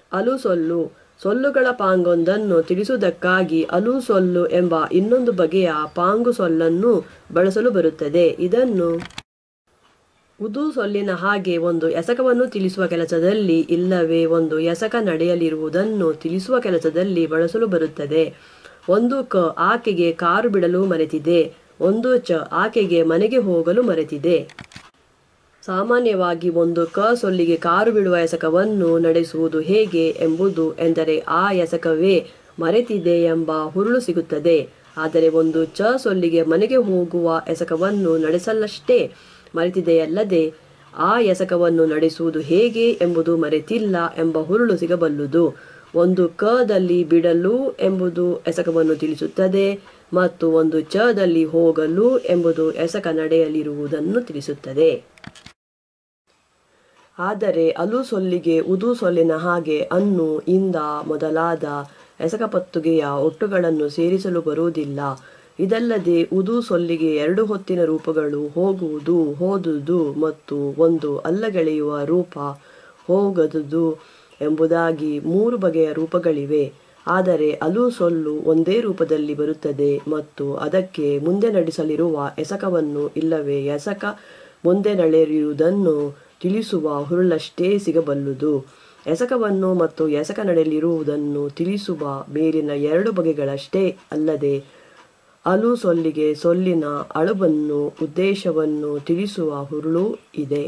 ಅಲು ಸೊಲ್ಲು ಸೊಲ್ಲುಗಳ ಪಾಂಗೊಂದನ್ನು ತಿಳಿಸುವುದಕ್ಕಾಗಿ ಅಲು ಸೊಲ್ಲು ಎಂಬ ಇನ್ನೊಂದು ಬಗೆಯ ಪಾಂಗು ಸೊಲ್ಲನ್ನು ಬಳಸಲು ಬರುತ್ತದೆ ಇದನ್ನು ಉದು ಸೊಲ್ಲಿನ ಹಾಗೆ ಒಂದು ಎಸಕವನ್ನು ತಿಳಿಸುವ ಕೆಲಸದಲ್ಲಿ ಇಲ್ಲವೇ ಒಂದು ಎಸಕ ನಡೆಯಲಿರುವುದನ್ನು ತಿಳಿಸುವ ಕೆಲಸದಲ್ಲಿ ಬಳಸಲು ಬರುತ್ತದೆ ಒಂದು ಕ ಆಕೆಗೆ ಕಾರು ಬಿಡಲು ಮರೆತಿದೆ ಒಂದು ಚ ಆಕೆಗೆ ಮನೆಗೆ ಹೋಗಲು ಮರೆತಿದೆ ಸಾಮಾನ್ಯವಾಗಿ ಒಂದು ಕ ಸೊಲ್ಲಿಗೆ ಕಾರು ಬಿಡುವ ಎಸಕವನ್ನು ನಡೆಸುವುದು ಹೇಗೆ ಎಂಬುದು ಎಂದರೆ ಆ ಎಸಕವೇ ಮರೆತಿದೆ ಎಂಬ ಹುರುಳು ಸಿಗುತ್ತದೆ ಆದರೆ ಒಂದು ಚ ಸೊಲ್ಲಿಗೆ ಮನೆಗೆ ಹೋಗುವ ಎಸಕವನ್ನು ನಡೆಸಲಷ್ಟೇ ಮರೆತಿದೆಯಲ್ಲದೆ ಆ ಎಸಕವನ್ನು ನಡೆಸುವುದು ಹೇಗೆ ಎಂಬುದು ಮರೆತಿಲ್ಲ ಎಂಬ ಹುರುಳು ಸಿಗಬಲ್ಲುದು ಒಂದು ಕದಲ್ಲಿ ಬಿಡಲು ಎಂಬುದು ಎಸಕವನ್ನು ತಿಳಿಸುತ್ತದೆ ಮತ್ತು ಒಂದು ಚದಲ್ಲಿ ಹೋಗಲು ಎಂಬುದು ಎಸಕ ನಡೆಯಲಿರುವುದನ್ನು ತಿಳಿಸುತ್ತದೆ ಆದರೆ ಅಲು ಸೊಲ್ಲಿಗೆ ಉದು ಸೊಲ್ಲಿನ ಹಾಗೆ ಅನ್ನು ಇಂದ ಮೊದಲಾದ ಎಸಕಪತ್ತುಗೆಯ ಒಟ್ಟುಗಳನ್ನು ಸೇರಿಸಲು ಬರುವುದಿಲ್ಲ ಇದಲ್ಲದೆ ಉದು ಸೊಲ್ಲಿಗೆ ಎರಡು ಹೊತ್ತಿನ ರೂಪಗಳು ಹೋಗುವುದು ಹೋದುದು ಮತ್ತು ಒಂದು ಅಲ್ಲಗೆಳೆಯುವ ರೂಪ ಹೋಗದುದು ಎಂಬುದಾಗಿ ಮೂರು ಬಗೆಯ ರೂಪಗಳಿವೆ ಆದರೆ ಅಲು ಸೊಲ್ಲು ಒಂದೇ ರೂಪದಲ್ಲಿ ಬರುತ್ತದೆ ಮತ್ತು ಅದಕ್ಕೆ ಮುಂದೆ ನಡೆಸಲಿರುವ ಎಸಕವನ್ನು ಇಲ್ಲವೇ ಎಸಕ ಮುಂದೆ ನಡೆಯುವುದನ್ನು ತಿಳಿಸುವ ಹುರುಳಷ್ಟೇ ಸಿಗಬಲ್ಲುದು ಎಸಕವನ್ನು ಮತ್ತು ಎಸಕ ನಡೆಯಲಿರುವುದನ್ನು ತಿಳಿಸುವ ಮೇಲಿನ ಎರಡು ಬಗೆಗಳಷ್ಟೇ ಅಲ್ಲದೆ ಅಲು ಸೊಲ್ಲಿಗೆ ಸೊಲ್ಲಿನ ಅಳುಬನ್ನು ಉದ್ದೇಶವನ್ನು ತಿಳಿಸುವ ಹುರುಳು ಇದೆ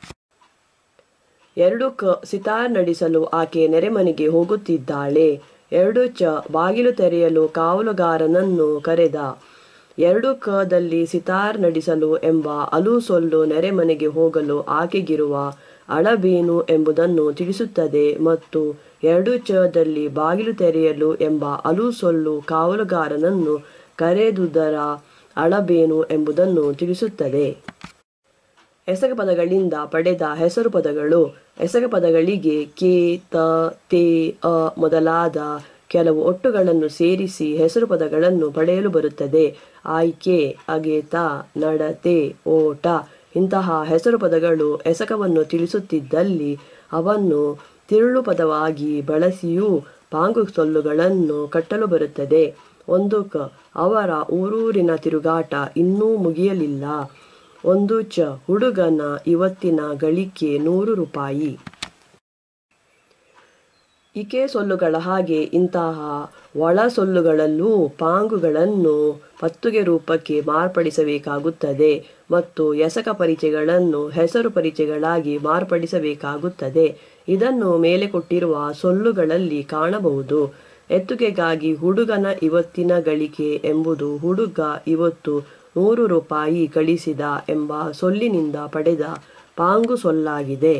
ಎರಡು ಕ ಸಿತಾರ್ ನಡೆಸಲು ಆಕೆ ನೆರೆಮನೆಗೆ ಹೋಗುತ್ತಿದ್ದಾಳೆ ಎರಡು ಚ ಬಾಗಿಲು ತೆರೆಯಲು ಕಾವಲುಗಾರನನ್ನು ಕರೆದ ಎರಡು ಕದಲ್ಲಿ ಸಿತಾರ್ ನಡೆಸಲು ಎಂಬ ಅಲು ಸೊಲ್ಲು ನೆರೆಮನೆಗೆ ಹೋಗಲು ಆಕೆಗಿರುವ ಅಳಬೇನು ಎಂಬುದನ್ನು ತಿಳಿಸುತ್ತದೆ ಮತ್ತು ಎರಡು ಚದಲ್ಲಿ ಬಾಗಿಲು ತೆರೆಯಲು ಎಂಬ ಅಲು ಸೊಲ್ಲು ಕಾವಲುಗಾರನನ್ನು ಕರೆದುದರ ಅಳಬೇನು ಎಂಬುದನ್ನು ತಿಳಿಸುತ್ತದೆ ಎಸಗ ಪದಗಳಿಂದ ಪಡೆದ ಹೆಸರು ಪದಗಳು ಎಸಗ ಪದಗಳಿಗೆ ಕೆ ತ ತೇ ಅ ಮೊದಲಾದ ಕೆಲವು ಒಟ್ಟುಗಳನ್ನು ಸೇರಿಸಿ ಹೆಸರು ಪದಗಳನ್ನು ಪಡೆಯಲು ಬರುತ್ತದೆ ಆಯ್ಕೆ ಅಗೆತ ನಡತೆ ಓಟ ಇಂತಹ ಹೆಸರು ಪದಗಳು ಎಸಕವನ್ನು ತಿಳಿಸುತ್ತಿದ್ದಲ್ಲಿ ಅವನ್ನು ತಿರುಳು ಪದವಾಗಿ ಬಳಸಿಯೂ ಪಾಂಗು ಸೊಲ್ಲುಗಳನ್ನು ಕಟ್ಟಲು ಬರುತ್ತದೆ ಒಂದು ಕ ಅವರ ಊರೂರಿನ ತಿರುಗಾಟ ಇನ್ನೂ ಮುಗಿಯಲಿಲ್ಲ ಒಂದು ಚ ಹುಡುಗನ ಇವತ್ತಿನ ಗಳಿಕೆ ನೂರು ರೂಪಾಯಿ ಇಕೆ ಸೊಲ್ಲುಗಳ ಹಾಗೆ ಇಂತಹ ಒಳ ಸೊಲ್ಲುಗಳಲ್ಲೂ ಪಾಂಗುಗಳನ್ನು ಪತ್ತುಗೆ ರೂಪಕ್ಕೆ ಮಾರ್ಪಡಿಸಬೇಕಾಗುತ್ತದೆ ಮತ್ತು ಎಸಕ ಪರಿಚಯಗಳನ್ನು ಹೆಸರು ಪರಿಚಯಗಳಾಗಿ ಮಾರ್ಪಡಿಸಬೇಕಾಗುತ್ತದೆ ಇದನ್ನು ಮೇಲೆ ಕೊಟ್ಟಿರುವ ಸೊಲ್ಲುಗಳಲ್ಲಿ ಕಾಣಬಹುದು ಎತ್ತುಗೆಗಾಗಿ ಹುಡುಗನ ಇವತ್ತಿನ ಗಳಿಕೆ ಎಂಬುದು ಹುಡುಗ ಇವತ್ತು ನೂರು ರೂಪಾಯಿ ಗಳಿಸಿದ ಎಂಬ ಸೊಲ್ಲಿನಿಂದ ಪಡೆದ ಪಾಂಗು ಸೊಲ್ಲಾಗಿದೆ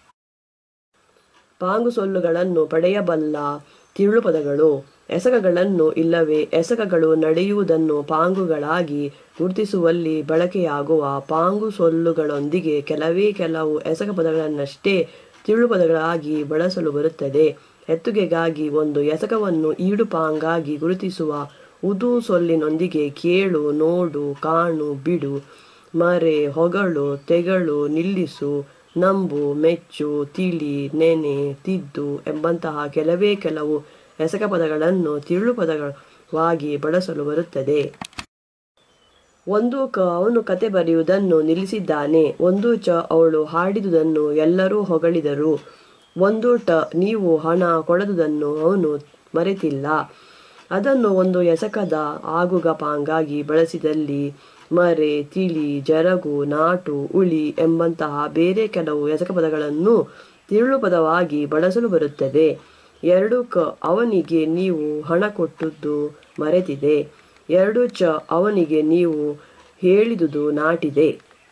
ಪಾಂಗು ಸೊಲ್ಲುಗಳನ್ನು ಪಡೆಯಬಲ್ಲ ತಿರುಳು ಪದಗಳು ಎಸಕಗಳನ್ನು ಇಲ್ಲವೇ ಎಸಕಗಳು ನಡೆಯುವುದನ್ನು ಪಾಂಗುಗಳಾಗಿ ಗುರುತಿಸುವಲ್ಲಿ ಬಳಕೆಯಾಗುವ ಪಾಂಗು ಸೊಲ್ಲುಗಳೊಂದಿಗೆ ಕೆಲವೇ ಕೆಲವು ಎಸಕ ಪದಗಳನ್ನಷ್ಟೇ ತಿರುಳು ಪದಗಳಾಗಿ ಬಳಸಲು ಬರುತ್ತದೆ ಎತ್ತುಗೆಗಾಗಿ ಒಂದು ಎಸಕವನ್ನು ಈಡು ಪಾಂಗಾಗಿ ಗುರುತಿಸುವ ಉದು ಸೊಲ್ಲಿನೊಂದಿಗೆ ಕೇಳು ನೋಡು ಕಾಣು ಬಿಡು ಮರೆ ಹೊಗಳು ತೆಗಳು ನಿಲ್ಲಿಸು ನಂಬು ಮೆಚ್ಚು ತಿಳಿ ನೆನೆ ತಿದ್ದು ಎಂಬಂತಹ ಕೆಲವೇ ಕೆಲವು ಎಸಕ ಪದಗಳನ್ನು ತಿರುಳು ಪದವಾಗಿ ಬಳಸಲು ಬರುತ್ತದೆ ಒಂದು ಕ ಅವನು ಕತೆ ಬರೆಯುವುದನ್ನು ನಿಲ್ಲಿಸಿದ್ದಾನೆ ಒಂದು ಚ ಅವಳು ಹಾಡಿದುದನ್ನು ಎಲ್ಲರೂ ಹೊಗಳಿದರು ಒಂದು ಟ ನೀವು ಹಣ ಕೊಡದುದನ್ನು ಅವನು ಮರೆತಿಲ್ಲ ಅದನ್ನು ಒಂದು ಎಸಕದ ಆಗುಗ ಪಾಂಗಾಗಿ ಬಳಸಿದಲ್ಲಿ ಮರೆ ತಿಳಿ ಜರಗು ನಾಟು ಉಳಿ ಎಂಬಂತಹ ಬೇರೆ ಕೆಲವು ಎಸಕ ಪದಗಳನ್ನು ತಿರುಳು ಪದವಾಗಿ ಬಳಸಲು ಬರುತ್ತದೆ ಎರಡು ಕ ಅವನಿಗೆ ನೀವು ಹಣ ಕೊಟ್ಟದ್ದು ಮರೆತಿದೆ ಎರಡು ಚ ಅವನಿಗೆ ನೀವು ಹೇಳಿದುದು ನಾಟಿದೆ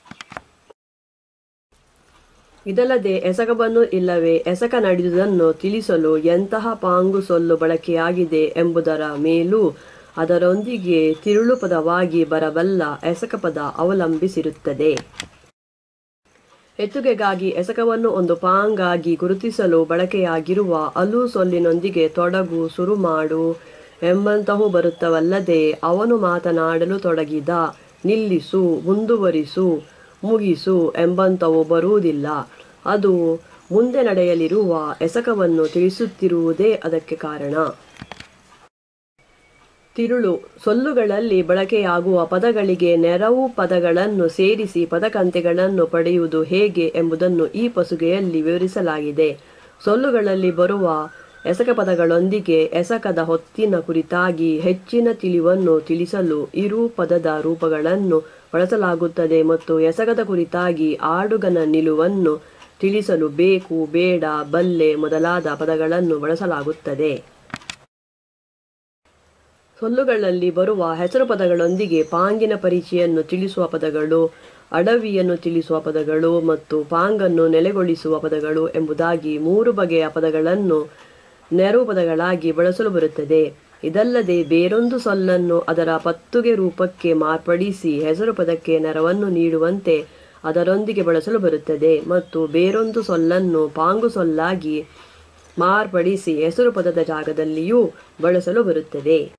ಇದಲ್ಲದೆ ಎಸಕವನ್ನು ಇಲ್ಲವೇ ಎಸಕ ನಡೆದುದನ್ನು ತಿಳಿಸಲು ಎಂತಹ ಪಾಂಗು ಸೊಲ್ಲು ಬಳಕೆಯಾಗಿದೆ ಎಂಬುದರ ಮೇಲೂ ಅದರೊಂದಿಗೆ ತಿರುಳು ಪದವಾಗಿ ಬರಬಲ್ಲ ಎಸಕ ಪದ ಅವಲಂಬಿಸಿರುತ್ತದೆ ಎತ್ತುಗೆಗಾಗಿ ಎಸಕವನ್ನು ಒಂದು ಪಾಂಗಾಗಿ ಗುರುತಿಸಲು ಬಳಕೆಯಾಗಿರುವ ಅಲು ಸೊಲ್ಲಿನೊಂದಿಗೆ ತೊಡಗು ಸುರುಮಾಡು ಎಂಬಂತಹವು ಬರುತ್ತವಲ್ಲದೆ ಅವನು ಮಾತನಾಡಲು ತೊಡಗಿದ ನಿಲ್ಲಿಸು ಮುಂದುವರಿಸು ಮುಗಿಸು ಎಂಬಂತವು ಬರುವುದಿಲ್ಲ ಅದು ಮುಂದೆ ನಡೆಯಲಿರುವ ಎಸಕವನ್ನು ತಿಳಿಸುತ್ತಿರುವುದೇ ಅದಕ್ಕೆ ಕಾರಣ ತಿರುಳು ಸೊಲ್ಲುಗಳಲ್ಲಿ ಬಳಕೆಯಾಗುವ ಪದಗಳಿಗೆ ನೆರವು ಪದಗಳನ್ನು ಸೇರಿಸಿ ಪದಕಂತೆಗಳನ್ನು ಪಡೆಯುವುದು ಹೇಗೆ ಎಂಬುದನ್ನು ಈ ಪಸುಗೆಯಲ್ಲಿ ವಿವರಿಸಲಾಗಿದೆ ಸೊಲ್ಲುಗಳಲ್ಲಿ ಬರುವ ಎಸಕ ಪದಗಳೊಂದಿಗೆ ಎಸಕದ ಹೊತ್ತಿನ ಕುರಿತಾಗಿ ಹೆಚ್ಚಿನ ತಿಳಿವನ್ನು ತಿಳಿಸಲು ಇರು ಪದದ ರೂಪಗಳನ್ನು ಬಳಸಲಾಗುತ್ತದೆ ಮತ್ತು ಎಸಗದ ಕುರಿತಾಗಿ ಆಡುಗನ ನಿಲುವನ್ನು ತಿಳಿಸಲು ಬೇಕು ಬೇಡ ಬಲ್ಲೆ ಮೊದಲಾದ ಪದಗಳನ್ನು ಬಳಸಲಾಗುತ್ತದೆ ಸೊಲ್ಲುಗಳಲ್ಲಿ ಬರುವ ಹೆಸರು ಪದಗಳೊಂದಿಗೆ ಪಾಂಗಿನ ಪರಿಚಯನ್ನು ತಿಳಿಸುವ ಪದಗಳು ಅಡವಿಯನ್ನು ತಿಳಿಸುವ ಪದಗಳು ಮತ್ತು ಪಾಂಗನ್ನು ನೆಲೆಗೊಳಿಸುವ ಪದಗಳು ಎಂಬುದಾಗಿ ಮೂರು ಬಗೆಯ ಪದಗಳನ್ನು ನೆರವು ಪದಗಳಾಗಿ ಬಳಸಲು ಬರುತ್ತದೆ ಇದಲ್ಲದೆ ಬೇರೊಂದು ಸೊಲ್ಲನ್ನು ಅದರ ಪತ್ತುಗೆ ರೂಪಕ್ಕೆ ಮಾರ್ಪಡಿಸಿ ಹೆಸರು ಪದಕ್ಕೆ ನೆರವನ್ನು ನೀಡುವಂತೆ ಅದರೊಂದಿಗೆ ಬಳಸಲು ಬರುತ್ತದೆ ಮತ್ತು ಬೇರೊಂದು ಸೊಲ್ಲನ್ನು ಪಾಂಗು ಸೊಲ್ಲಾಗಿ ಮಾರ್ಪಡಿಸಿ ಹೆಸರು ಪದದ ಜಾಗದಲ್ಲಿಯೂ ಬಳಸಲು ಬರುತ್ತದೆ